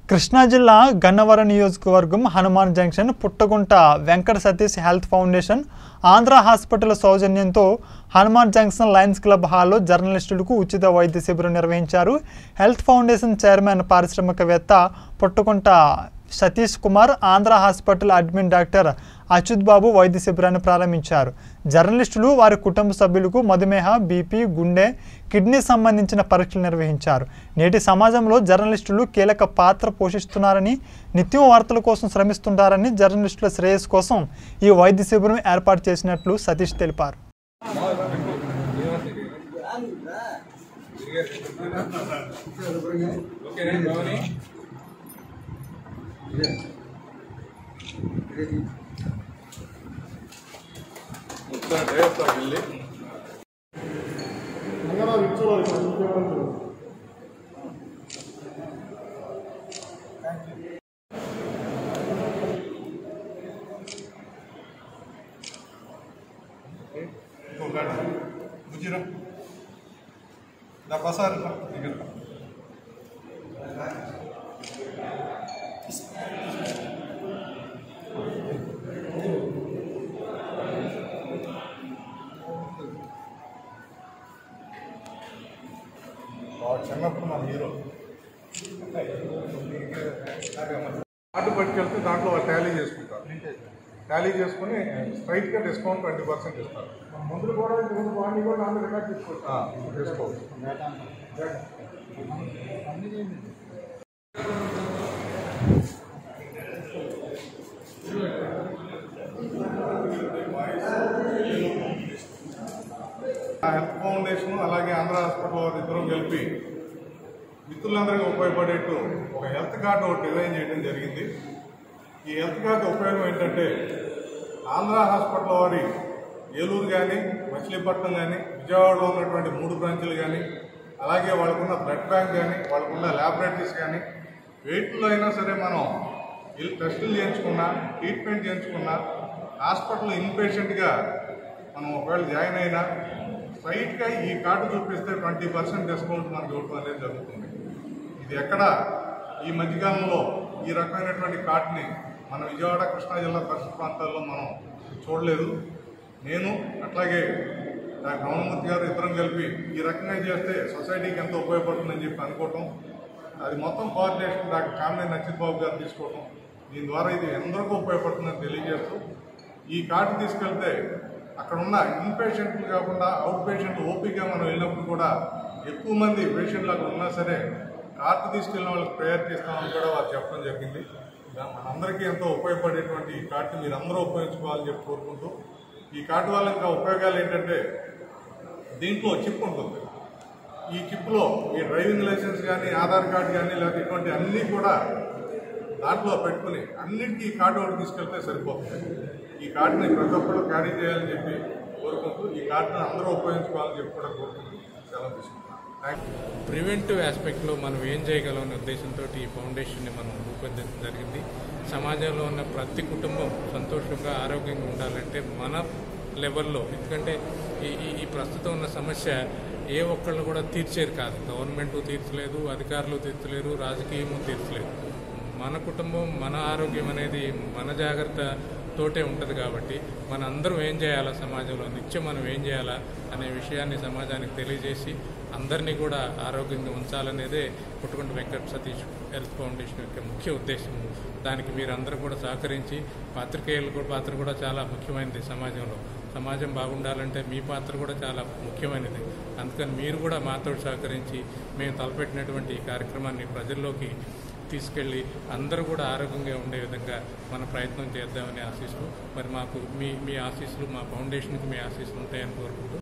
కృష్ణా జిల్లా గన్నవరం నియోజకవర్గం Hanuman junction Puttagunta Venkata Satish health foundation Andhra hospital సౌజన్యంతో హనుమాన్ జంక్షన్ లయన్స్ క్లబ్ హాల్లో జర్నలిస్టులకు ఉచిత వైద్య శిబిరం నిర్వహించారు హెల్త్ ఫౌండేషన్ చైర్మన్ పారిశ్రామికవేత్త Puttagunta Satish Kumar Andhra hospital admin doctor Achyut Babu వైద్య శిబిరాన్ని ప్రారంభించారు జర్నలిస్టులు వారి కుటుంబ సభ్యులకు మధుమేహ బీపీ గుండె కిడ్నీ సంబంధించిన పరీక్షలు నిర్వహించారు నేటి సమాజంలో జర్నలిస్టులు కీలక పాత్ర పోషిస్తున్నారని నిత్యం వార్తల కోసం శ్రమిస్తుంటారని జర్నలిస్టుల శ్రేయస్సు కోసం ఈ వైద్య శిబిరం ఏర్పాటు చేసినట్లు సతీష్ తెలిపారు ఓకేనా భవని మొత్తం డ్రైవర్తో వెళ్ళి బుజ్జిరా నా ప్రసాద్ దగ్గర వాడు చిన్నప్పుడు మన హీరో కార్డు పట్టుకెళ్తే దాంట్లో వాళ్ళు టాలీ చేసుకుంటారు టాలీ చేసుకుని స్ట్రైట్గా డిస్కౌంట్ ట్వంటీ పర్సెంట్ ఇస్తారు మందులు కూడా ఇంతకుముందు వాడిని కూడా నాలుగు రికార్డ్ చేసుకోవచ్చు ఆ, తీసుకోవచ్చు ఆ హెల్త్ ఫౌండేషన్ అలాగే ఆంధ్ర హాస్పిటల్ వారి ఇద్దరం కలిపి మిత్రులందరికీ ఉపయోగపడేట్టు ఒక హెల్త్ కార్డు ఒకటి డిజైన్ చేయడం జరిగింది ఈ హెల్త్ కార్డు ఉపయోగం ఏంటంటే ఆంధ్ర హాస్పిటల్ వారి ఏలూరు కానీ మచిలీపట్నం కానీ విజయవాడలో ఉన్నటువంటి మూడు బ్రాంచులు కానీ అలాగే వాళ్ళకున్న బ్లడ్ బ్యాంక్ కానీ వాళ్ళకున్న ల్యాబొరేటరీస్ కానీ వెయిట్లో అయినా సరే మనం వెళ్ళి టెస్టులు చేయించుకున్నా ట్రీట్మెంట్ చేయించుకున్నా హాస్పిటల్ ఇన్పేషెంట్గా మనం ఒకవేళ జాయిన్ అయినా స్ట్రైట్గా ఈ కార్డు చూపిస్తే ట్వంటీ పర్సెంట్ డిస్కౌంట్ మనకి ఇవ్వడం అనేది జరుగుతుంది ఇది ఎక్కడ ఈ మధ్యకాలంలో ఈ రకమైనటువంటి కార్డుని మన విజయవాడ కృష్ణా జిల్లా పరిసర ప్రాంతాల్లో మనం చూడలేదు నేను అట్లాగే డాక్టర్ రమణమూర్తి గారు ఇద్దరం కలిపి ఈ రకంగా చేస్తే సొసైటీకి ఎంతో ఉపయోగపడుతుందని చెప్పి అనుకోవటం అది మొత్తం కోఆర్డినేషన్ డాక్టర్ కామినేని నచ్చిత్ బాబు గారు తీసుకోవటం దీని ద్వారా ఇది ఎందరికీ ఉపయోగపడుతుందని తెలియజేస్తూ ఈ కార్డు తీసుకెళ్తే అక్కడ ఉన్న ఇన్పేషెంట్లు కాకుండా అవుట్ పేషెంట్ ఓపీగా మనం వెళ్ళినప్పుడు కూడా ఎక్కువ మంది పేషెంట్లు అక్కడ ఉన్నా సరే కార్డు తీసుకెళ్ళిన వాళ్ళకి ప్రయారిటీ ఇస్తామని కూడా వారు చెప్పడం జరిగింది దా- మనందరికీ ఎంతో ఉపయోగపడేటువంటి ఈ కార్డు మీరు అందరూ ఉపయోగించుకోవాలని చెప్పి కోరుకుంటూ ఈ కార్డు వల్ల ఇంకా ఉపయోగాలు ఏంటంటే దీంట్లో చిప్ ఉంటుంది ఈ చిప్లో మీ డ్రైవింగ్ లైసెన్స్ కానీ ఆధార్ కార్డు కానీ లేకపోతే ఇటువంటి అన్నీ కూడా దాంట్లో పెట్టుకుని అన్నిటికీ ఈ కార్డు ఒకటి తీసుకెళ్తే సరిపోతుంది ఈ కార్డుని ప్రతి ఒక్కరు క్యారీ చేయాలని చెప్పి కోరుకుంటూ ఈ కార్డుని అందరూ ఉపయోగించుకోవాలని చెప్పి కూడా కోరుకుంటూ సెలవు తీసుకుంటున్నాను థ్యాంక్ యూ ప్రివెంటివ్ ఆస్పెక్ట్లో మనం ఏం చేయగలం అనే ఉద్దేశంతో ఈ ఫౌండేషన్ని మనం రూపొందించడం జరిగింది సమాజంలో ఉన్న ప్రతి కుటుంబం సంతోషంగా ఆరోగ్యంగా ఉండాలంటే మన లెవెల్లో ఎందుకంటే ఈ ఈ- ఈ ప్రస్తుతం ఉన్న సమస్య ఏ ఒక్కళ్ళు కూడా తీర్చేది కాదు గవర్నమెంట్ తీర్చలేదు అధికారులు తీర్చలేరు రాజకీయము తీర్చలేదు మన కుటుంబం మన ఆరోగ్యం అనేది మన జాగ్రత్త తోటే ఉంటుంది కాబట్టి మన అందరం ఏం చేయాలా సమాజంలో నిత్యం మనం ఏం చేయాలా అనే విషయాన్ని సమాజానికి తెలియజేసి అందరినీ కూడా ఆరోగ్యంగా ఉంచాలనేదే పుట్టుకుంట వెంకట సతీష్ హెల్త్ ఫౌండేషన్ యొక్క ముఖ్య ఉద్దేశం దానికి మీరందరూ కూడా సహకరించి పాత్రికేయుల కూడా పాత్ర కూడా చాలా ముఖ్యమైనది సమాజంలో సమాజం బాగుండాలంటే మీ పాత్ర కూడా చాలా ముఖ్యమైనది అందుకని మీరు కూడా మాతో సహకరించి మేము తలపెట్టినటువంటి ఈ కార్యక్రమాన్ని ప్రజల్లోకి తీసుకెళ్ళి అందరూ కూడా ఆరోగ్యంగా ఉండే విధంగా మన ప్రయత్నం చేద్దామని ఆశిస్తూ మరి మాకు మీ మీ ఆశీస్సులు మా ఫౌండేషన్కి మీ ఆశీస్సులు ఉంటాయని కోరుకుంటూ